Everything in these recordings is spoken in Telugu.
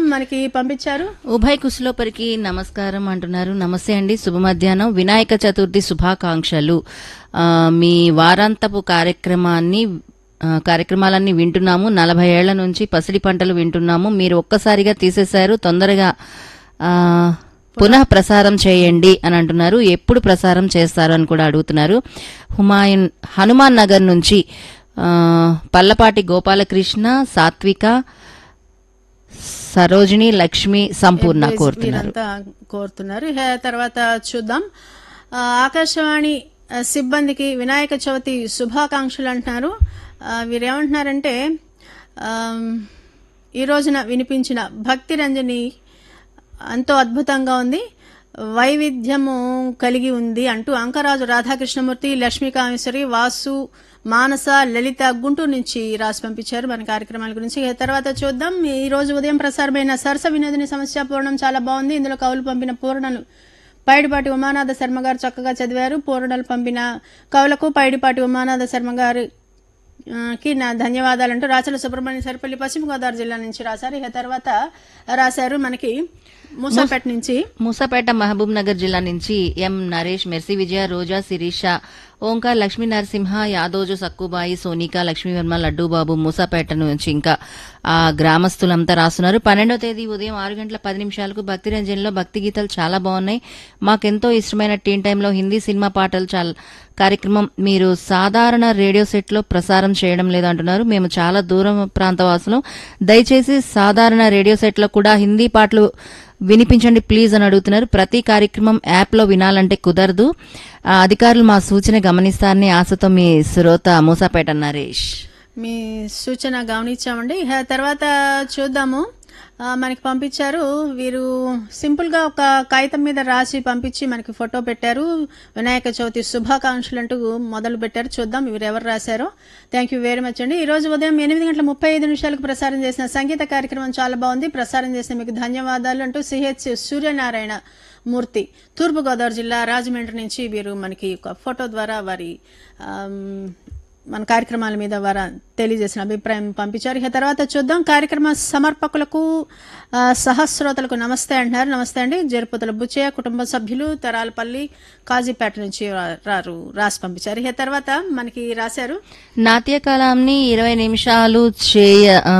మనకి పంపించారు ఉభయ కుశలోపరికి నమస్కారం అంటున్నారు నమస్తే అండి శుభ మధ్యాహ్నం వినాయక చతుర్థి శుభాకాంక్షలు ఆ, మీ వారాంతపు కార్యక్రమాన్ని ఆ, కార్యక్రమాలన్నీ వింటున్నాము నలభై ఏళ్ల నుంచి పసిడి పంటలు వింటున్నాము మీరు ఒక్కసారిగా తీసేశారు తొందరగా ఆ, పునః ప్రసారం చేయండి అని అంటున్నారు ఎప్పుడు ప్రసారం చేస్తారు అని కూడా అడుగుతున్నారు హుమాయూన్ హనుమాన్ నగర్ నుంచి ఆ, పల్లపాటి గోపాలకృష్ణ సాత్విక సరోజిని లక్ష్మి సంపూర్ణ కోరుతున్నారు మీరంతా కోరుతున్నారు హే, తర్వాత చూద్దాం ఆ, ఆకాశవాణి ఆ, సిబ్బందికి వినాయక చవితి శుభాకాంక్షలు అంటున్నారు ఆ, వీరేమంటున్నారంటే ఆమ్, ఈ రోజున వినిపించిన భక్తి రంజని ఎంతో అద్భుతంగా ఉంది వైవిధ్యము కలిగి ఉంది అంటూ అంకరాజు రాధాకృష్ణమూర్తి లక్ష్మీ కామేశ్వరి వాసు మానస లలిత గుంటూరు నుంచి రాసి పంపించారు మన కార్యక్రమాల గురించి ఇక తర్వాత చూద్దాం ఈ రోజు ఉదయం ప్రసారమైన సరస వినోదిని సమస్య పూర్ణం చాలా బాగుంది ఇందులో కవులు పంపిన పూర్ణలు పైడిపాటి ఉమానాథ శర్మ గారు చక్కగా చదివారు పూర్ణలు పంపిన కవులకు పైడిపాటి ఉమానాథ శర్మ గారు ఆ, కి నా ధన్యవాదాలంటూ రాచల సుబ్రహ్మణ్య సరిపల్లి పశ్చిమ గోదావరి జిల్లా నుంచి రాశారు ఇక తర్వాత రాశారు మనకి మూసాపేట నుంచి మూసాపేట మహబూబ్ నగర్ జిల్లా నుంచి ఎం నరేష్ మెర్సీ విజయ రోజా శిరీష ఓంకార్ లక్ష్మీ నరసింహ యాదోజు సక్కుబాయి సోనిక లక్ష్మీవర్మ లడ్డూబాబు మూసాపేట నుంచి ఇంకా ఆ గ్రామస్తులంతా రాస్తున్నారు పన్నెండో తేదీ ఉదయం ఆరు గంటల పది నిమిషాలకు భక్తి రంజన్లో భక్తి గీతాలు చాలా బాగున్నాయి మాకెంతో ఇష్టమైన టీన్ టైంలో హిందీ సినిమా పాటలు చాలా కార్యక్రమం మీరు సాధారణ రేడియో సెట్ లో ప్రసారం చేయడం లేదంటున్నారు మేము చాలా దూరం ప్రాంతవాసులు దయచేసి సాధారణ రేడియో సెట్ లో కూడా హిందీ పాటలు వినిపించండి ప్లీజ్ అని అడుగుతున్నారు ప్రతి కార్యక్రమం యాప్ లో వినాలంటే కుదరదు ఆ, అధికారులు మా సూచన గమనిస్తారని ఆశతో మీ శ్రోత మూసాపేట నరేష్ మీ సూచన గమనించామండి ఇక తర్వాత చూద్దాము ఆ, మనకి పంపించారు వీరు సింపుల్ గా ఒక కాగితం మీద రాసి పంపించి మనకి ఫోటో పెట్టారు వినాయక చవితి శుభాకాంక్షలు అంటూ మొదలు పెట్టారు చూద్దాం వీరు ఎవరు రాశారో థ్యాంక్ యూ వెరీ మచ్ అండి ఈ రోజు ఉదయం ఎనిమిది గంటల ముప్పై ఐదు నిమిషాలకు ప్రసారం చేసిన సంగీత కార్యక్రమం చాలా బాగుంది ప్రసారం చేసిన మీకు ధన్యవాదాలు అంటూ సిహెచ్ సూర్యనారాయణ మూర్తి తూర్పుగోదావరి జిల్లా రాజమండ్రి నుంచి వీరు మనకి ఒక ఫోటో ద్వారా వారి ఆమ్, మన కార్యక్రమాల మీద వారు తెలియజేసిన అభిప్రాయం పంపించారు ఇక తర్వాత చూద్దాం కార్యక్రమ సమర్పకులకు ఆ, సహస్రోతలకు నమస్తే అంటున్నారు నమస్తే అండి జరుపుతుల బుచ్చయ్య కుటుంబ సభ్యులు తరాలపల్లి కాజీపేట నుంచి రా- రారు రాసి పంపించారు ఇక తర్వాత మనకి రాశారు నాట్య కళాంని ఇరవై నిమిషాలు చేయ ఆ,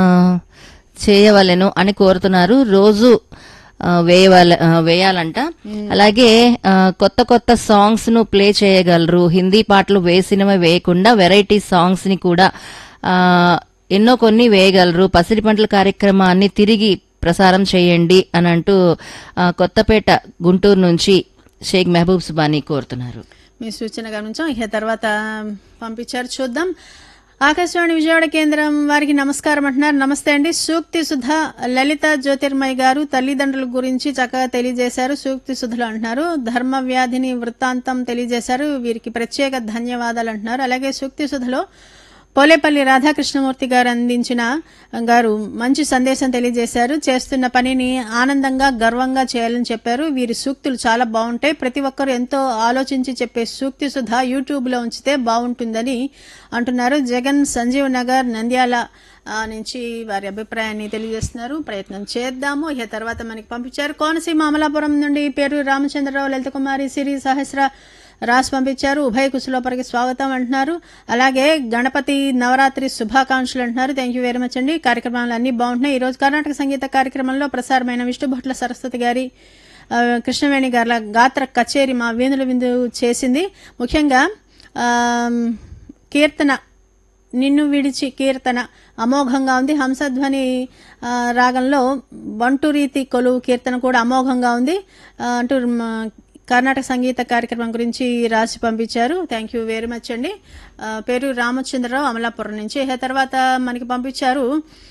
చేయవలెను అని కోరుతున్నారు రోజు ఆ, వేయవల ఆ, వేయాలంట అలాగే ఆ, కొత్త కొత్త సాంగ్స్ ను ప్లే చేయగలరు హిందీ పాటలు వేసినవి వేయకుండా వెరైటీ సాంగ్స్ ని కూడా ఆ, ఎన్నో కొన్ని వేయగలరు పసిడి పంటల కార్యక్రమాన్ని తిరిగి ప్రసారం చేయండి అని అంటూ ఆ, కొత్తపేట గుంటూరు నుంచి షేక్ మహబూబ్ సుబానీ కోరుతున్నారు మీ సూచన గమనించాం ఇక తర్వాత పంపించారు చూద్దాం ఆకాశవాణి విజయవాడ కేంద్రం వారికి నమస్కారం అంటున్నారు నమస్తే అండి సూక్తి సుధ లలిత జ్యోతిర్మయ్ గారు తల్లిదండ్రుల గురించి చక్కగా తెలియజేశారు సూక్తి సుధలు అంటున్నారు ధర్మ వ్యాధిని వృత్తాంతం తెలియజేశారు వీరికి ప్రత్యేక ధన్యవాదాలు అంటున్నారు అలాగే సూక్తి సుధలో పోలేపల్లి రాధాకృష్ణమూర్తి గారు అందించిన గారు మంచి సందేశం తెలియజేశారు చేస్తున్న పనిని ఆనందంగా గర్వంగా చేయాలని చెప్పారు వీరి సూక్తులు చాలా బాగుంటాయి ప్రతి ఒక్కరు ఎంతో ఆలోచించి చెప్పే సూక్తి సుధా యూట్యూబ్ లో ఉంచితే బాగుంటుందని అంటున్నారు జగన్ సంజీవ్ నగర్ నంద్యాల ఆ, నుంచి వారి అభిప్రాయాన్ని తెలియజేస్తున్నారు ప్రయత్నం చేద్దాము ఇక తర్వాత మనకి పంపించారు కోనసీమ అమలాపురం నుండి పేరు రామచంద్రరావు లలిత కుమారి సిరి సహస్ర రాసి పంపించారు ఉభయ కుశలోపరికి స్వాగతం అంటున్నారు అలాగే గణపతి నవరాత్రి శుభాకాంక్షలు అంటున్నారు థ్యాంక్ యూ వెరీ మచ్ అండి కార్యక్రమాలు అన్ని బాగుంటున్నాయి ఈ రోజు కర్ణాటక సంగీత కార్యక్రమంలో ప్రసారమైన విష్ణుభట్ల సరస్వతి గారి ఆ, కృష్ణవేణి గారి గాత్ర కచేరి మా వేణుల విందు చేసింది ముఖ్యంగా ఆమ్, కీర్తన నిన్ను విడిచి కీర్తన అమోఘంగా ఉంది హంసధ్వని ఆ, రాగంలో బంటు రీతి కొలువు కీర్తన కూడా అమోఘంగా ఉంది ఆ, అంటూ మ, కర్ణాటక సంగీత కార్యక్రమం గురించి రాసి పంపించారు థ్యాంక్ యూ వెరీ మచ్ అండి ఆ, పేరు రామచంద్రరావు అమలాపురం నుంచి ఇక తర్వాత మనకి పంపించారు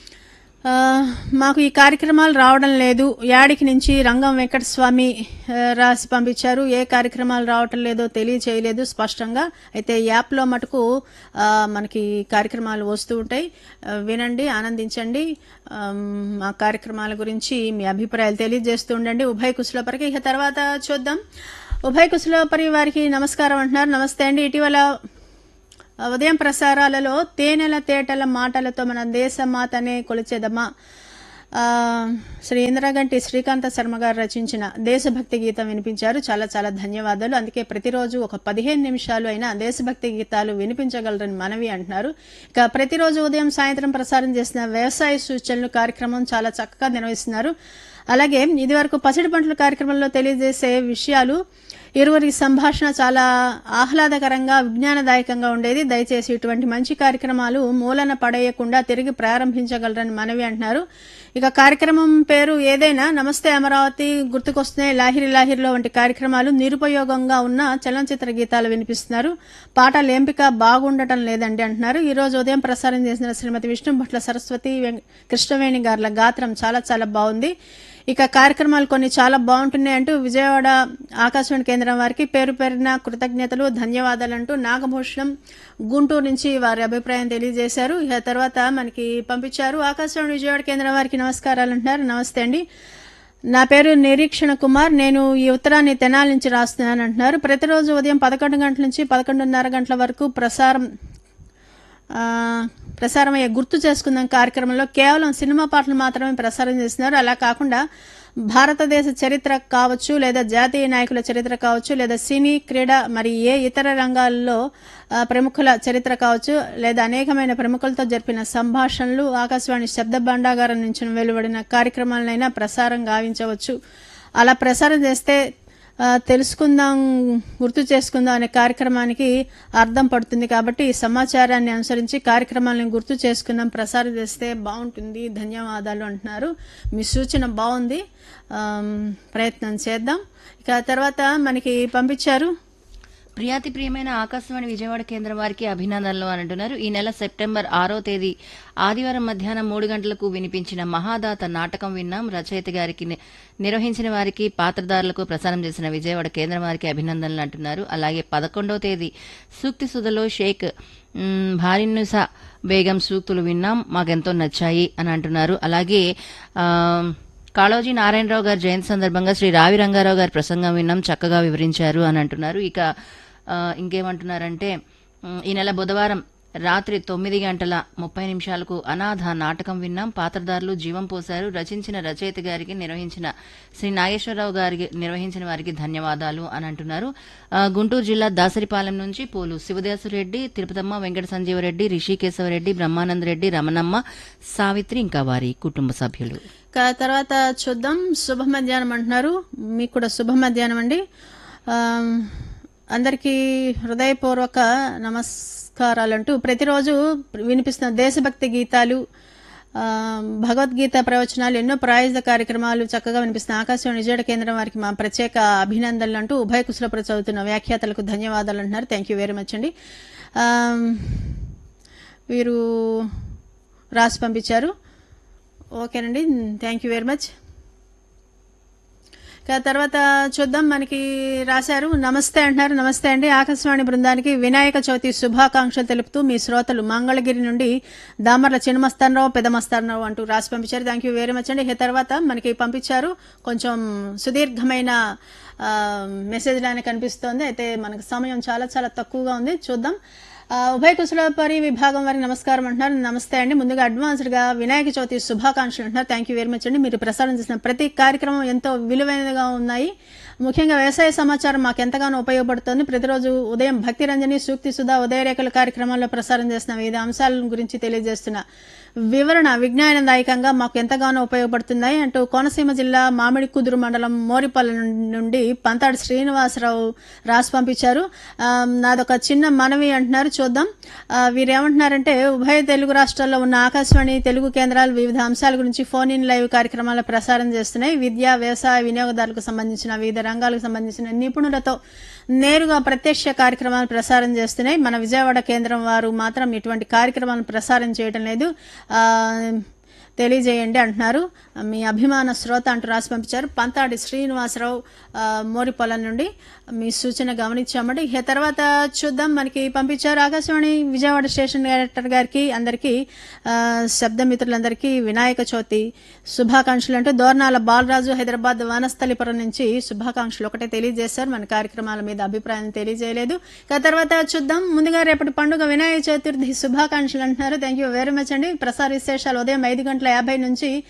ఆ, మాకు ఈ కార్యక్రమాలు రావడం లేదు యాడికి నుంచి రంగం వెంకటస్వామి ఆ, రాసి పంపించారు ఏ కార్యక్రమాలు రావటం లేదో తెలియచేయలేదు స్పష్టంగా అయితే యాప్లో మటుకు ఆ, మనకి కార్యక్రమాలు వస్తూ ఉంటాయి ఆ, వినండి ఆనందించండి ఆ, మా కార్యక్రమాల గురించి మీ అభిప్రాయాలు తెలియజేస్తూ ఉండండి ఉభయ కుశలపరికి ఇక తర్వాత చూద్దాం ఉభయ కుశలపరి వారికి నమస్కారం అంటున్నారు నమస్తే అండి ఇటీవల ఉదయం ప్రసారాలలో తేనెల తేటల మాటలతో మన దేశ మాతనే కొలిచేదమ్మా ఆ, శ్రీ ఇందిరాగంటి శ్రీకాంత శర్మ గారు రచించిన దేశభక్తి గీతం వినిపించారు చాలా చాలా ధన్యవాదాలు అందుకే ప్రతిరోజు ఒక పదిహేను నిమిషాలు అయినా దేశభక్తి గీతాలు వినిపించగలరని మనవి అంటున్నారు ఇక ప్రతిరోజు ఉదయం సాయంత్రం ప్రసారం చేసిన వ్యవసాయ సూచనలు కార్యక్రమం చాలా చక్కగా నిర్వహిస్తున్నారు అలాగే ఇదివరకు పసిడి పంటల కార్యక్రమంలో తెలియజేసే విషయాలు ఇరువురి సంభాషణ చాలా ఆహ్లాదకరంగా విజ్ఞానదాయకంగా ఉండేది దయచేసి ఇటువంటి మంచి కార్యక్రమాలు మూలన పడేయకుండా తిరిగి ప్రారంభించగలరని మనవి అంటున్నారు ఇక కార్యక్రమం పేరు ఏదైనా నమస్తే అమరావతి గుర్తుకొస్తున్నాయి లాహిరి లాహిరిలో వంటి కార్యక్రమాలు నిరుపయోగంగా ఉన్న చలనచిత్ర గీతాలు వినిపిస్తున్నారు పాటల ఎంపిక బాగుండటం లేదండి అంటున్నారు ఈ రోజు ఉదయం ప్రసారం చేసిన శ్రీమతి విష్ణు భట్ల సరస్వతి వెం- కృష్ణవేణి గారుల గాత్రం చాలా చాలా బాగుంది ఇక కార్యక్రమాలు కొన్ని చాలా బాగుంటున్నాయి అంటూ విజయవాడ ఆకాశవాణి కేంద్రం వారికి పేరు పేరున కృతజ్ఞతలు ధన్యవాదాలు అంటూ నాగభూషణం గుంటూరు నుంచి వారి అభిప్రాయం తెలియజేశారు ఇక తర్వాత మనకి పంపించారు ఆకాశవాణి విజయవాడ కేంద్రం వారికి నమస్కారాలు అంటున్నారు నమస్తే అండి నా పేరు నిరీక్షణ కుమార్ నేను ఈ ఉత్తరాన్ని తెనాలి నుంచి రాస్తున్నాను అంటున్నారు ప్రతిరోజు ఉదయం పదకొండు గంటల నుంచి పదకొండున్నర గంటల వరకు ప్రసారం ఆ, ప్రసారమయ్యే గుర్తు చేసుకుందాం కార్యక్రమంలో కేవలం సినిమా పాటలు మాత్రమే ప్రసారం చేస్తున్నారు అలా కాకుండా భారతదేశ చరిత్ర కావచ్చు లేదా జాతీయ నాయకుల చరిత్ర కావచ్చు లేదా సినీ క్రీడ మరి ఏ ఇతర రంగాల్లో ఆ, ప్రముఖుల చరిత్ర కావచ్చు లేదా అనేకమైన ప్రముఖులతో జరిపిన సంభాషణలు ఆకాశవాణి శబ్ద భాండాగారం నుంచి వెలువడిన కార్యక్రమాలనైనా ప్రసారం గావించవచ్చు అలా ప్రసారం చేస్తే ఆ, తెలుసుకుందాం గుర్తు చేసుకుందాం అనే కార్యక్రమానికి అర్థం పడుతుంది కాబట్టి ఈ సమాచారాన్ని అనుసరించి కార్యక్రమాలను గుర్తు చేసుకుందాం ప్రసారం చేస్తే బాగుంటుంది ధన్యవాదాలు అంటున్నారు మీ సూచన బాగుంది ఆమ్, ప్రయత్నం చేద్దాం ఇక తర్వాత మనకి పంపించారు ప్రియాతి ప్రియమైన ఆకాశవాణి విజయవాడ కేంద్రం వారికి అభినందనలు అని అంటున్నారు ఈ నెల సెప్టెంబర్ ఆరో తేదీ ఆదివారం మధ్యాహ్నం మూడు గంటలకు వినిపించిన మహాదాత నాటకం విన్నాం రచయిత గారికి ని- నిర్వహించిన వారికి పాత్రదారులకు ప్రసారం చేసిన విజయవాడ కేంద్రం వారికి అభినందనలు అంటున్నారు అలాగే పదకొండో తేదీ సూక్తి సుధలో షేక్ మ్, భారిన్నుసా బేగం సూక్తులు విన్నాం మాకెంతో నచ్చాయి అని అంటున్నారు అలాగే ఆ, కాళోజీ నారాయణరావు గారి జయంతి సందర్భంగా శ్రీ రావి రంగారావు గారి ప్రసంగం విన్నాం చక్కగా వివరించారు అని అంటున్నారు ఇక ఆ, ఇంకేమంటున్నారంటే ఉమ్, ఈ నెల బుధవారం రాత్రి తొమ్మిది గంటల ముప్పై నిమిషాలకు అనాథ నాటకం విన్నాం పాత్రదారులు జీవం పోశారు రచించిన రచయిత గారికి నిర్వహించిన శ్రీ నాగేశ్వరరావు గారికి నిర్వహించిన వారికి ధన్యవాదాలు అని అంటున్నారు ఆ, గుంటూరు జిల్లా దాసరిపాలెం నుంచి పోలు శివదాసురెడ్డి తిరుపతమ్మ వెంకట సంజీవరెడ్డి రిషికేశవరెడ్డి బ్రహ్మానంద రెడ్డి రమణమ్మ సావిత్రి ఇంకా వారి కుటుంబ సభ్యులు ఇక తర్వాత చూద్దాం శుభ మధ్యాహ్నం అంటున్నారు మీకు కూడా శుభ మధ్యాహ్నం అండి ఆమ్, అందరికీ హృదయపూర్వక నమస్కారాలంటూ ప్రతిరోజు వినిపిస్తున్న దేశభక్తి గీతాలు ఆ, భగవద్గీత ప్రవచనాలు ఎన్నో ప్రాయోజిత కార్యక్రమాలు చక్కగా వినిపిస్తున్న ఆకాశవాణి విజయవాడ కేంద్రం వారికి మా ప్రత్యేక అభినందనలు అంటూ ఉభయ కుశలపుర చదువుతున్న వ్యాఖ్యాతలకు ధన్యవాదాలు అంటున్నారు థ్యాంక్ యూ వెరీ మచ్ అండి ఆమ్, వీరు రాసి పంపించారు ఓకేనండి థ్యాంక్ యూ వెరీ మచ్ ఇక తర్వాత చూద్దాం మనకి రాశారు నమస్తే అంటున్నారు నమస్తే అండి ఆకాశవాణి బృందానికి వినాయక చవితి శుభాకాంక్షలు తెలుపుతూ మీ శ్రోతలు మంగళగిరి నుండి దామర్ల చిన్నమస్తానరావు పెదమస్తానరావు అంటూ రాసి పంపించారు థ్యాంక్ యూ వెరీ మచ్ అండి ఇక తర్వాత మనకి పంపించారు కొంచెం సుదీర్ఘమైన ఆ, మెసేజ్ లానే కనిపిస్తోంది అయితే మనకు సమయం చాలా చాలా తక్కువగా ఉంది చూద్దాం ఆ, ఉభయ కుశలపరి విభాగం వారికి నమస్కారం అంటున్నారు నమస్తే అండి ముందుగా అడ్వాన్స్డ్ గా వినాయక చవితి శుభాకాంక్షలు అంటున్నారు థ్యాంక్ యూ వెరీ మచ్ అండి మీరు ప్రసారం చేసిన ప్రతి కార్యక్రమం ఎంతో విలువైనదిగా ఉన్నాయి ముఖ్యంగా వ్యవసాయ సమాచారం మాకు ఎంతగానో ఉపయోగపడుతుంది ప్రతిరోజు ఉదయం భక్తి రంజని సూక్తి సుధా ఉదయరేఖల కార్యక్రమాల్లో ప్రసారం చేసిన వివిధ అంశాల గురించి తెలియజేస్తున్న వివరణ విజ్ఞానదాయకంగా మాకు ఎంతగానో ఉపయోగపడుతున్నాయి అంటూ కోనసీమ జిల్లా మామిడి కుదురు మండలం మోరిపల్లి నుండి పంతాడు శ్రీనివాసరావు రాసి పంపించారు ఆ, నాదొక చిన్న మనవి అంటున్నారు చూద్దాం ఆ, వీరేమంటున్నారంటే ఉభయ తెలుగు రాష్ట్రాల్లో ఉన్న ఆకాశవాణి తెలుగు కేంద్రాలు వివిధ అంశాల గురించి ఫోన్ ఇన్ లైవ్ కార్యక్రమాల ప్రసారం చేస్తున్నాయి విద్య వ్యవసాయ వినియోగదారులకు సంబంధించిన వివిధ రంగాలకు సంబంధించిన నిపుణులతో నేరుగా ప్రత్యక్ష కార్యక్రమాలు ప్రసారం చేస్తున్నాయి మన విజయవాడ కేంద్రం వారు మాత్రం ఇటువంటి కార్యక్రమాలను ప్రసారం చేయడం లేదు ఆ, తెలియజేయండి అంటున్నారు మీ అభిమాన శ్రోత అంటూ రాసి పంపించారు పంతాడి శ్రీనివాసరావు ఆ, మోరిపొలం నుండి మీ సూచన గమనించామండి ఇక తర్వాత చూద్దాం మనకి పంపించారు ఆకాశవాణి విజయవాడ స్టేషన్ డైరెక్టర్ గారికి అందరికీ ఆ, శబ్ద మిత్రులందరికీ వినాయక చవితి శుభాకాంక్షలు అంటూ దోర్నాల బాలరాజు హైదరాబాద్ వనస్థలిపురం నుంచి శుభాకాంక్షలు ఒకటే తెలియజేశారు మన కార్యక్రమాల మీద అభిప్రాయం తెలియజేయలేదు ఇక తర్వాత చూద్దాం ముందుగా రేపటి పండుగ వినాయక చతుర్థి శుభాకాంక్షలు అంటున్నారు థ్యాంక్ యూ వెరీ మచ్ అండి ప్రసార విశేషాలు ఉదయం ఐదు గంటల యాభై నుంచి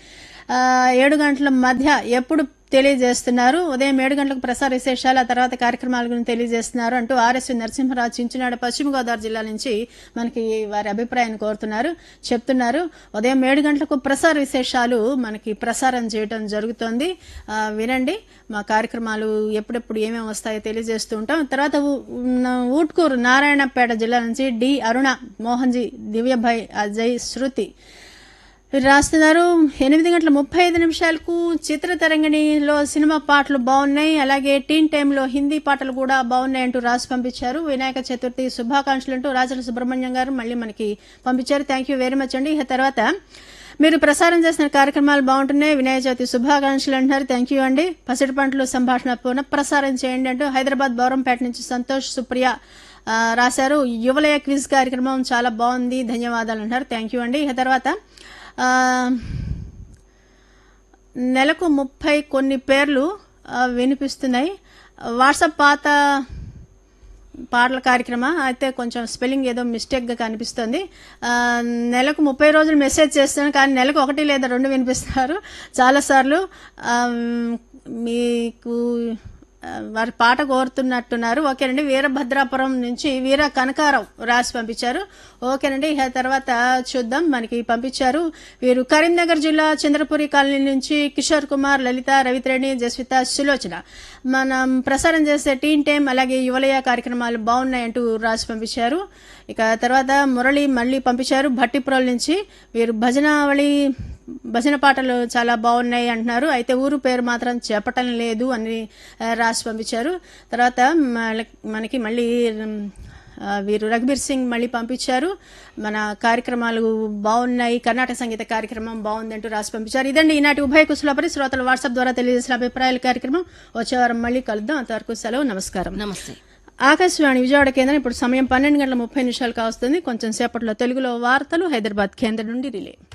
ఆ, ఏడు గంటల మధ్య ఎప్పుడు తెలియజేస్తున్నారు ఉదయం ఏడు గంటలకు ప్రసార విశేషాలు ఆ తర్వాత కార్యక్రమాల గురించి తెలియజేస్తున్నారు అంటూ ఆర్ఎస్వి నరసింహరాజు చించినాడ పశ్చిమ గోదావరి జిల్లా నుంచి మనకి వారి అభిప్రాయాన్ని కోరుతున్నారు చెప్తున్నారు ఉదయం ఏడు గంటలకు ప్రసార విశేషాలు మనకి ప్రసారం చేయడం జరుగుతోంది ఆ, వినండి మా కార్యక్రమాలు ఎప్పుడెప్పుడు ఏమేమి వస్తాయో తెలియజేస్తూ ఉంటాం తర్వాత ఊ- ఉన్న ఊట్కూరు నారాయణపేట జిల్లా నుంచి డి అరుణ మోహన్జీ దివ్యభాయ్ అజయ్ శృతి వీరు రాస్తున్నారు ఎనిమిది గంటల ముప్పై ఐదు నిమిషాలకు చిత్ర తరంగిణిలో సినిమా పాటలు బాగున్నాయి అలాగే టీన్ టైంలో హిందీ పాటలు కూడా బాగున్నాయి అంటూ రాసి పంపించారు వినాయక చతుర్థి శుభాకాంక్షలు అంటూ రాజల సుబ్రహ్మణ్యం గారు మళ్ళీ మనకి పంపించారు థ్యాంక్ యూ వెరీ మచ్ అండి ఇక తర్వాత మీరు ప్రసారం చేసిన కార్యక్రమాలు బాగుంటున్నాయి వినాయక చవితి శుభాకాంక్షలు అంటున్నారు థ్యాంక్ యూ అండి పసిడి పంటలు సంభాషణ పునః ప్రసారం చేయండి అంటూ హైదరాబాద్ బౌరంపేట నుంచి సంతోష్ సుప్రియ ఆ, రాశారు యువలయ క్విజ్ కార్యక్రమం చాలా బాగుంది ధన్యవాదాలు అంటారు థ్యాంక్ యూ అండి ఇక తర్వాత ఆ, నెలకు ముప్పై కొన్ని పేర్లు ఆ, వినిపిస్తున్నాయి వాట్సాప్ పాత పాటల కార్యక్రమం అయితే కొంచెం స్పెల్లింగ్ ఏదో మిస్టేక్గా కనిపిస్తుంది ఆ, నెలకు ముప్పై రోజులు మెసేజ్ చేస్తున్నాను కానీ నెలకు ఒకటి లేదా రెండు వినిపిస్తున్నారు చాలాసార్లు ఆ, మీకు ఆ, వారి పాట కోరుతున్నట్టున్నారు ఓకేనండి వీరభద్రాపురం నుంచి వీర కనకారావు రాసి పంపించారు ఓకేనండి ఇక తర్వాత చూద్దాం మనకి పంపించారు వీరు కరీంనగర్ జిల్లా చంద్రపురి కాలనీ నుంచి కిషోర్ కుమార్ లలిత రవిత్రేణి జస్విత సులోచన మనం ప్రసారం చేసే టీన్ టైం అలాగే యువలయ కార్యక్రమాలు బాగున్నాయంటూ రాసి పంపించారు ఇక తర్వాత మురళి మళ్ళీ పంపించారు భట్టిపురం నుంచి వీరు భజనావళి భజన పాటలు చాలా బాగున్నాయి అంటున్నారు అయితే ఊరు పేరు మాత్రం చెప్పటం లేదు అని ఆ, రాసి పంపించారు తర్వాత మన- మనకి మళ్ళీ ఉమ్, ఆ, వీరు రఘుబీర్ సింగ్ మళ్ళీ పంపించారు మన కార్యక్రమాలు బాగున్నాయి కర్ణాటక సంగీత కార్యక్రమం బాగుందంటూ రాసి పంపించారు ఇదండి ఈనాటి ఉభయ కుశలపరి శ్రోతలు వాట్సాప్ ద్వారా తెలియజేసిన అభిప్రాయాల కార్యక్రమం వచ్చే వారం మళ్ళీ కలుద్దాం అంతవరకు సెలవు నమస్కారం నమస్తే ఆకాశవాణి విజయవాడ కేంద్రం ఇప్పుడు సమయం పన్నెండు గంటల ముప్పై నిమిషాలు కావస్తుంది కొంచెం సేపట్లో తెలుగులో వార్తలు హైదరాబాద్ కేంద్రం నుండి రిలే